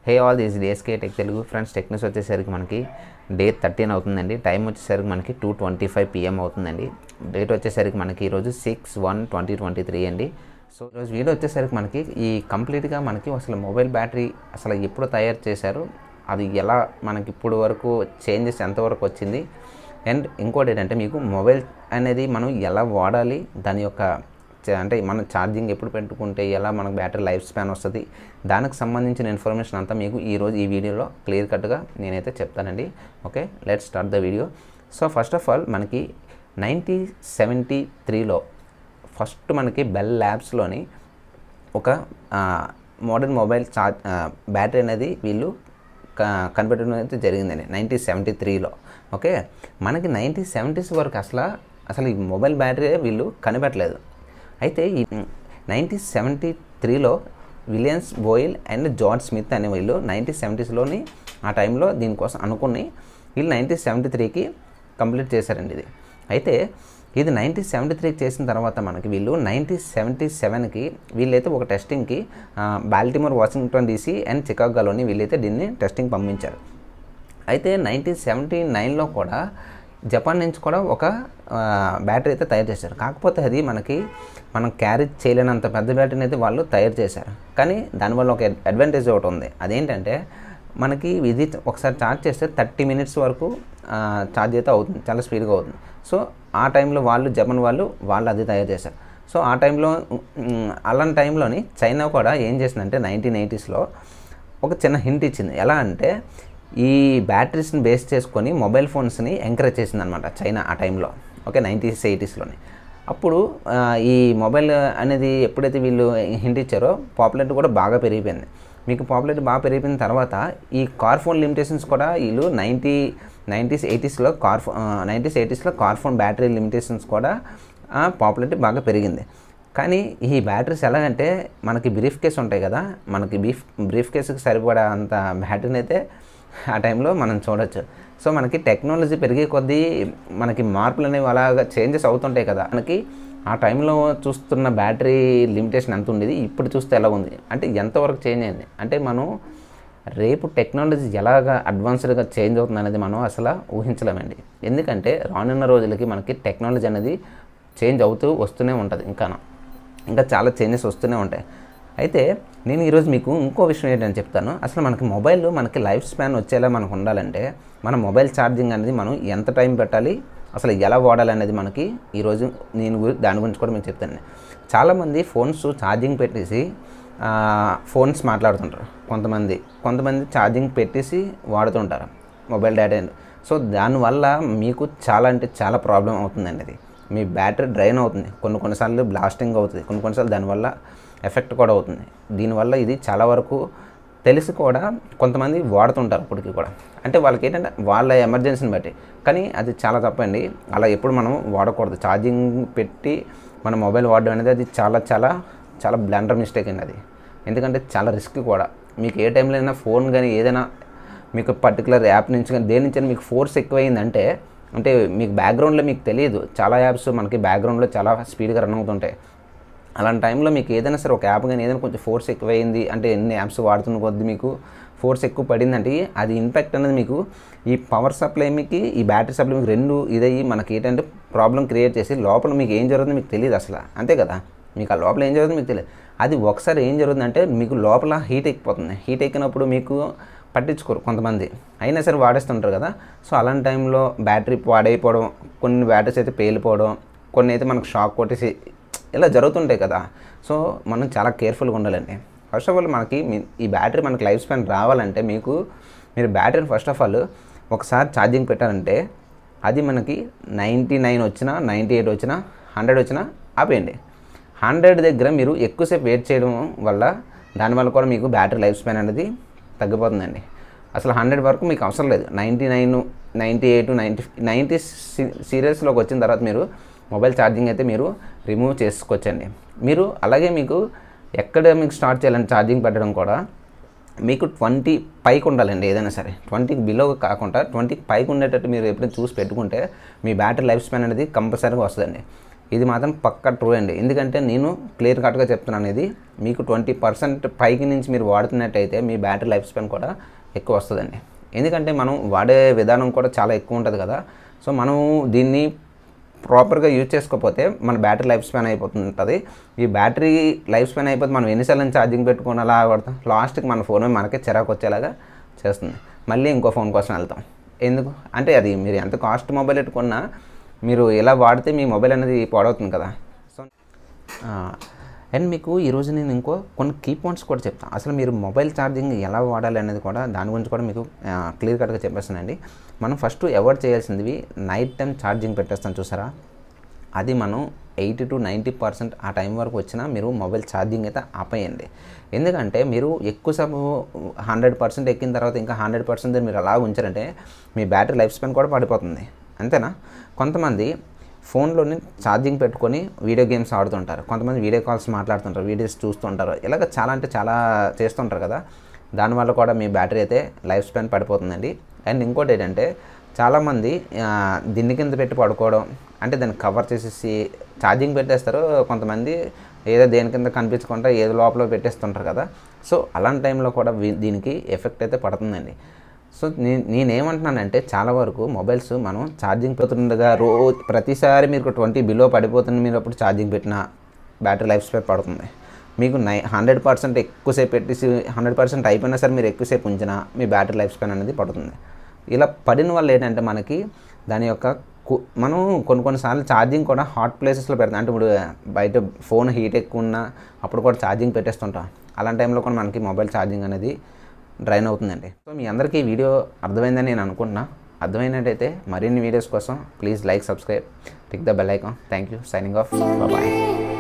hey all this డేస్కే tech Telugu friends techniques వచ్చేసరికి మనకి డే థర్టీన్ అవుతుందండి టైం వచ్చేసరికి మనకి టూ ట్వంటీ ఫైవ్ పిఎం అవుతుందండి డేట్ వచ్చేసరికి మనకి ఈరోజు six one twenty twenty three అండి సో ఈరోజు వీడియో వచ్చేసరికి మనకి ఈ కంప్లీట్గా మనకి అసలు మొబైల్ బ్యాటరీ అసలు ఎప్పుడు తయారు చేశారు అది ఎలా మనకి ఇప్పుడు వరకు చేంజెస్ ఎంతవరకు వచ్చింది అండ్ ఇంకోటి ఏంటంటే మీకు మొబైల్ అనేది మనం ఎలా వాడాలి దాని యొక్క చ- అంటే మనం ఛార్జింగ్ ఎప్పుడు పెట్టుకుంటే ఎలా మనకు బ్యాటరీ లైఫ్ స్పాన్ వస్తుంది దానికి సంబంధించిన ఇన్ఫర్మేషన్ అంతా మీకు ఈరోజు ఈ వీడియోలో క్లియర్ కట్గా నేనైతే చెప్తానండి okay let start the video so first of all మనకి నైన్టీ సెవెంటీ త్రీలో ఫస్ట్ మనకి బెల్ ల్యాబ్స్లోని ఒక మోడర్న్ మొబైల్ చార్జ్ బ్యాటరీ అనేది వీళ్ళు క- కనిపెట్టడం అయితే జరిగిందండి నైన్టీన్ సెవెంటీ త్రీలో ఓకే మనకి నైన్టీన్ సెవెంటీస్ వరకు అసలు అసలు ఈ మొబైల్ బ్యాటరీ వీళ్ళు కనిపెట్టలేదు అయితే ఈ నైన్టీన్ సెవెంటీ త్రీలో Williams Boyle and George Smith అనే వీళ్ళు నైన్టీన్ సెవెంటీస్లోని ఆ టైంలో దీనికోసం అనుకుని వీళ్ళు నైన్టీన్ సెవెంటీ త్రీకి కంప్లీట్ చేశారండి ఇది అయితే ఇది నైన్టీన్ సెవెంటీ త్రీకి చేసిన తర్వాత మనకి వీళ్ళు నైన్టీన్ సెవెంటీ సెవెన్కి వీళ్ళైతే ఒక టెస్టింగ్కి బాల్టిమోర్ వాషింగ్టన్ డీసీ అండ్ చికాగోలోని వీళ్ళైతే దీన్ని టెస్టింగ్ పంపించారు అయితే నైన్టీన్ సెవెంటీ నైన్లో కూడా జపాన్ నుంచి కూడా ఒక ఆ, బ్యాటరీ అయితే తయారు చేశారు కాకపోతే అది మనకి మనం క్యారీ చేయలేనంత పెద్ద బ్యాటరీని అయితే వాళ్ళు తయారు చేశారు కానీ దానివల్ల ఒక అడ్వాంటేజ్ ఒకటి ఉంది అదేంటంటే మనకి ఇది ఒకసారి ఛార్జ్ చేస్తే థర్టీ మినిట్స్ వరకు ఆ, ఛార్జ్ అయితే అవుతుంది చాలా స్పీడ్గా అవుతుంది సో ఆ టైంలో వాళ్ళు జపాన్ వాళ్ళు వాళ్ళు అది తయారు చేశారు సో ఆ టైంలో ఉమ్, అలాంటి టైంలోని చైనా కూడా ఏం చేసిందంటే నైన్టీన్ ఎయిటీస్లో ఒక చిన్న హింట్ ఇచ్చింది ఎలా అంటే ఈ బ్యాటరీస్ని బేస్ చేసుకొని మొబైల్ ఫోన్స్ని ఎంకరేజ్ చేసింది అనమాట చైనా ఆ టైంలో ఓకే నైంటీస్ ఎయిటీస్లోని అప్పుడు ఆ, ఈ మొబైల్ అనేది ఎప్పుడైతే వీళ్ళు హింట్ ఇచ్చారో పాపులారిటీ కూడా బాగా పెరిగిపోయింది మీకు పాపులారిటీ బాగా పెరిగిపోయిన తర్వాత ఈ కార్ ఫోన్ లిమిటేషన్స్ కూడా వీళ్ళు నైంటీ నైంటీస్ ఎయిటీస్లో కార్ ఫో నైంటీస్ ఎయిటీస్లో కార్ ఫోన్ బ్యాటరీ లిమిటేషన్స్ కూడా పాపులారిటీ బాగా పెరిగింది కానీ ఈ బ్యాటరీస్ ఎలాగంటే మనకి బ్రీఫ్ కేస్ ఉంటాయి కదా మనకి బ్రీఫ్ బ్రీఫ్ కేసుకి సరిపడా అంత బ్యాటరీని అయితే ఆ టైంలో మనం చూడొచ్చు సో మనకి టెక్నాలజీ పెరిగే కొద్దీ మనకి మార్పులు అనేవి అలాగా చేంజెస్ అవుతుంటాయి కదా మనకి ఆ టైంలో చూస్తున్న బ్యాటరీ లిమిటేషన్ ఎంత ఉండేది ఇప్పుడు చూస్తే ఎలా ఉంది అంటే ఎంతవరకు చేంజ్ అయింది అంటే మనం రేపు టెక్నాలజీ ఎలాగ అడ్వాన్స్డ్గా చేంజ్ అవుతుంది అనేది మనం అసలు ఊహించలేమండి ఎందుకంటే రానున్న రోజులకి మనకి టెక్నాలజీ అనేది చేంజ్ అవుతూ వస్తూనే ఉంటుంది ఇంకా ఇంకా చాలా చేంజెస్ వస్తూనే ఉంటాయి అయితే నేను ఈరోజు మీకు ఇంకో విషయం ఏంటని చెప్తాను అసలు మనకి మొబైల్ మనకి లైఫ్ స్పాన్ వచ్చేలా మనకు ఉండాలంటే మన మొబైల్ ఛార్జింగ్ అనేది మనం ఎంత టైం పెట్టాలి అసలు ఎలా వాడాలి అనేది మనకి ఈరోజు నేను గురి- దాని గురించి కూడా మీకు చెప్తాను చాలామంది ఫోన్స్ ఛార్జింగ్ పెట్టేసి ఆ, ఫోన్స్ మాట్లాడుతుంటారు కొంతమంది కొంతమంది ఛార్జింగ్ పెట్టేసి వాడుతుంటారు మొబైల్ డేటా సో దానివల్ల మీకు చాలా అంటే చాలా ప్రాబ్లం అవుతుందండి అది మీ బ్యాటరీ డ్రైన్ అవుతుంది కొన్ని కొన్నిసార్లు బ్లాస్టింగ్ అవుతుంది కొన్ని కొన్నిసార్లు దానివల్ల ఎఫెక్ట్ కూడా అవుతుంది దీనివల్ల ఇది చాలా వరకు తెలిసి కూడా కొంతమంది వాడుతుంటారు ఇప్పటికీ కూడా అంటే వాళ్ళకి ఏంటంటే వాళ్ళ ఎమర్జెన్సీని బట్టి కానీ అది చాలా తప్పండి అలా ఎప్పుడు మనం వాడకూడదు ఛార్జింగ్ పెట్టి మన మొబైల్ వాడడం అనేది అది చాలా చాలా చాలా బ్లండర్ మిస్టేక్ అండి అది ఎందుకంటే చాలా రిస్క్ కూడా మీకు ఏ టైంలో అయినా ఫోన్ కానీ ఏదైనా మీకు పర్టికులర్ యాప్ నుంచి కానీ దేని నుంచి అయినా మీకు ఫోర్స్ ఎక్కువైందంటే అంటే మీకు బ్యాక్గ్రౌండ్లో మీకు తెలియదు చాలా యాప్స్ మనకి బ్యాక్గ్రౌండ్లో చాలా స్పీడ్గా రన్ అవుతుంటాయి అలాంటి టైంలో మీకు ఏదైనా సరే ఒక యాప్ కానీ ఏదైనా కొంచెం ఫోర్స్ ఎక్కువైంది అంటే ఎన్ని యాప్స్ వాడుతున్న కొద్దీ మీకు ఫోర్స్ ఎక్కువ పడిందంటే అది ఇంపాక్ట్ అనేది మీకు ఈ పవర్ సప్లై మీకు ఈ బ్యాటరీ సప్లై మీకు రెండు ఇదయ్యి మనకి ఏంటంటే ప్రాబ్లం క్రియేట్ చేసి లోపల మీకు ఏం జరుగుతుందో మీకు తెలియదు అసలు అంతే కదా మీకు ఆ లోపల ఏం జరుగుతుందో మీకు తెలియదు అది ఒకసారి ఏం జరుగుతుందంటే మీకు లోపల హీట్ ఎక్కిపోతుంది హీట్ ఎక్కినప్పుడు మీకు పట్టించుకోరు కొంతమంది అయినా సరే వాడేస్తుంటారు కదా సో అలాంటి టైంలో బ్యాటరీ పాడైపోవడం కొన్ని బ్యాటరీస్ అయితే పేలిపోవడం కొన్ని అయితే మనకు షాక్ కొట్టేసి ఇలా జరుగుతుంటాయి కదా సో మనం చాలా కేర్ఫుల్గా ఉండాలండి ఫస్ట్ ఆఫ్ ఆల్ మనకి మీ- ఈ బ్యాటరీ మనకి లైఫ్ స్పాన్ రావాలంటే మీకు మీరు బ్యాటరీని ఫస్ట్ ఆఫ్ ఆల్ ఒకసారి ఛార్జింగ్ పెట్టారంటే అది మనకి నైంటీ నైన్ వచ్చినా నైంటీ ఎయిట్ వచ్చినా హండ్రెడ్ వచ్చినా ఆపేయండి హండ్రెడ్ దగ్గర మీరు ఎక్కువసేపు వెయిట్ చేయడం వల్ల దానివల్ల కూడా మీకు బ్యాటరీ లైఫ్ స్పాన్ అనేది తగ్గిపోతుందండి అసలు హండ్రెడ్ వరకు మీకు అవసరం లేదు ninety nine ninety eight ninety ninety సీరియల్స్లోకి వచ్చిన తర్వాత మీరు మొబైల్ ఛార్జింగ్ అయితే మీరు రిమూవ్ చేసుకోవచ్చండి మీరు అలాగే మీకు ఎక్కడ మీకు స్టార్ట్ చేయాలంటే ఛార్జింగ్ పెట్టడం కూడా మీకు ట్వంటీ పైకి ఉండాలండి ఏదైనా సరే ట్వంటీకి బిలో కాకుండా ట్వంటీకి పైకి ఉండేటట్టు మీరు ఎప్పుడైనా చూసి పెట్టుకుంటే మీ బ్యాటరీ లైఫ్ స్పాన్ అనేది కంపల్సరీగా వస్తుందండి ఇది మాత్రం పక్క ట్రూ అండి ఎందుకంటే నేను క్లియర్ కట్గా చెప్తున్నాను ఇది మీకు ట్వంటీ పర్సెంట్ పైకి నుంచి మీరు వాడుతున్నట్టయితే మీ బ్యాటరీ లైఫ్ స్పాన్ కూడా ఎక్కువ వస్తుందండి ఎందుకంటే మనం వాడే విధానం కూడా చాలా ఎక్కువ ఉంటుంది కదా సో మనం దీన్ని ప్రాపర్గా యూజ్ చేసుకోకపోతే మన బ్యాటరీ లైఫ్ స్పాన్ అయిపోతుంటుంది ఈ బ్యాటరీ లైఫ్ స్పాన్ అయిపోతే మనం ఎన్నిసార్లు ఛార్జింగ్ పెట్టుకుని అలా వాడతాం లాస్ట్కి మన ఫోన్ మనకే చిరాకు వచ్చేలాగా చేస్తుంది మళ్ళీ ఇంకో ఫోన్ కోసం వెళ్తాం ఎందుకు అంటే అది మీరు ఎంత కాస్ట్ మొబైల్ పెట్టుకున్నా మీరు ఇలా వాడితే మీ మొబైల్ అనేది పాడవుతుంది కదా సో అండ్ మీకు ఈరోజు నేను ఇంకో కొన్ని కీ పాయింట్స్ కూడా చెప్తాను అసలు మీరు మొబైల్ ఛార్జింగ్ ఎలా వాడాలి అనేది కూడా దాని గురించి కూడా మీకు క్లియర్ కట్గా చెప్పేస్తానండి మనం ఫస్ట్ అవాయిడ్ చేయాల్సింది నైట్ టైం ఛార్జింగ్ పెట్టేస్తాం చూసారా అది మనం ఎయిటీ టు నైంటీ పర్సెంట్ ఆ టైం వరకు వచ్చినా మీరు మొబైల్ ఛార్జింగ్ అయితే ఆపేయండి ఎందుకంటే మీరు ఎక్కువసేపు హండ్రెడ్ పర్సెంట్ ఎక్కిన తర్వాత ఇంకా హండ్రెడ్ పర్సెంట్ మీరు అలా ఉంచారంటే మీ బ్యాటరీ లైఫ్ స్పాన్ కూడా పడిపోతుంది అంతేనా కొంతమంది ఫోన్లోని ఛార్జింగ్ పెట్టుకొని వీడియో గేమ్స్ ఆడుతుంటారు కొంతమంది వీడియో కాల్స్ మాట్లాడుతుంటారు వీడియోస్ చూస్తుంటారు ఇలాగ చాలా అంటే చాలా చేస్తుంటారు కదా దానివల్ల కూడా మీ బ్యాటరీ అయితే లైఫ్ స్పాన్ పడిపోతుందండి అండ్ ఇంకోటి ఏంటంటే చాలామంది ఆ, దిండి కింద పెట్టి పడుకోవడం అంటే దాన్ని కవర్ చేసేసి ఛార్జింగ్ పెట్టేస్తారు కొంతమంది ఏదో దేని కింద కనిపించకుండా ఏదో లోపల పెట్టేస్తుంటారు కదా సో అలాంటి టైంలో కూడా వీ- దీనికి ఎఫెక్ట్ అయితే పడుతుందండి సో నేను నేనేమంటున్నానంటే చాలా వరకు మొబైల్స్ మనం ఛార్జింగ్ పెడుతుండగా రోజు ప్రతిసారి మీరు ట్వంటీ బిలో పడిపోతుంది మీరు అప్పుడు ఛార్జింగ్ పెట్టిన బ్యాటరీ లైఫ్ స్పేర్ పడుతుంది మీకు నై హండ్రెడ్ పర్సెంట్ ఎక్కువసేపు పెట్టేసి హండ్రెడ్ పర్సెంట్ అయిపోయినా సరే మీరు ఎక్కువసేపు ఉంచినా మీ బ్యాటరీ లైఫ్ స్పాన్ అనేది పడుతుంది ఇలా పడిన వల్ల ఏంటంటే మనకి దాని యొక్క కు- మనం కొన్ని కొన్నిసార్లు ఛార్జింగ్ కూడా హాట్ ప్లేసెస్లో పెడతాం అంటే ఇప్పుడు బయట ఫోన్ హీట్ ఎక్కువ ఉన్నా అప్పుడు కూడా ఛార్జింగ్ పెట్టేస్తుంటాం అలాంటి టైంలో కూడా మనకి మొబైల్ ఛార్జింగ్ అనేది డ్రైన్ అవుతుందండి సో మీ అందరికీ ఈ వీడియో అర్థమైందని నేను అనుకుంటున్నా అర్థమైనట్టయితే మరిన్ని వీడియోస్ కోసం please like subscribe tick the bell icon thank you signing off bye